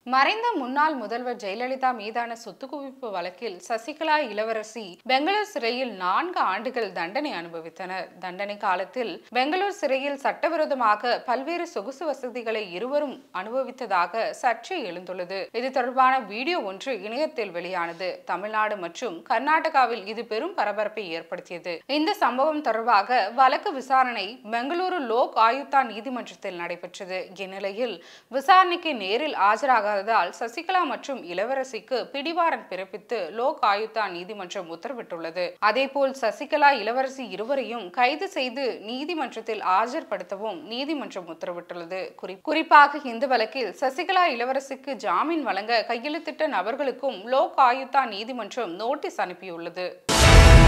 மறைந்த முன்னாள் முதல்வர் ஜெயலலிதா மீதான சொத்து குவிப்பு வழக்கில் சசிகலா இளவரசி பெங்களூர் சிறையில் நான்கு ஆண்டுகள் தண்டனை அனுபவித்தனர் தண்டனை காலத்தில் பெங்களூர் சிறையில் சட்டவிரோதமாக பல்வேறு சொகுசு வசதிகளை இருவரும் அனுபவித்ததாக சர்ச்சை எழுந்துள்ளது இது தொடர்பான வீடியோ ஒன்று இணையத்தில் வெளியானது தமிழ்நாடு மற்றும் கர்நாடகாவில் இது பெரும் பரபரப்பை ஏற்படுத்தியது இந்த சம்பவம் தொடர்பாக வழக்கு விசாரணை பெங்களூரு லோக் ஆயுக்தா நீதிமன்றத்தில் நடைபெற்றது இந்நிலையில் விசாரணைக்கு நேரில் ஆஜராகாததால் சசிகலா மற்றும் இளவரசிக்கு பிடிவாரண்ட் பிறப்பித்து லோக் ஆயுக்தா நீதிமன்றம் உத்தரவிட்டுள்ளது அதேபோல் சசிகலா இளவரசி இருவரையும் கைது செய்து நீதிமன்றத்தில் ஆஜர்படுத்தவும் நீதிமன்றம் உத்தரவிட்டுள்ளது குறி- குறிப்பாக இந்த வழக்கில் சசிகலா இளவரசிக்கு ஜாமீன் வழங்க கையெழுத்திட்ட நபர்களுக்கும் லோக் ஆயுக்தா நீதிமன்றம் நோட்டீஸ் அனுப்பியுள்ளது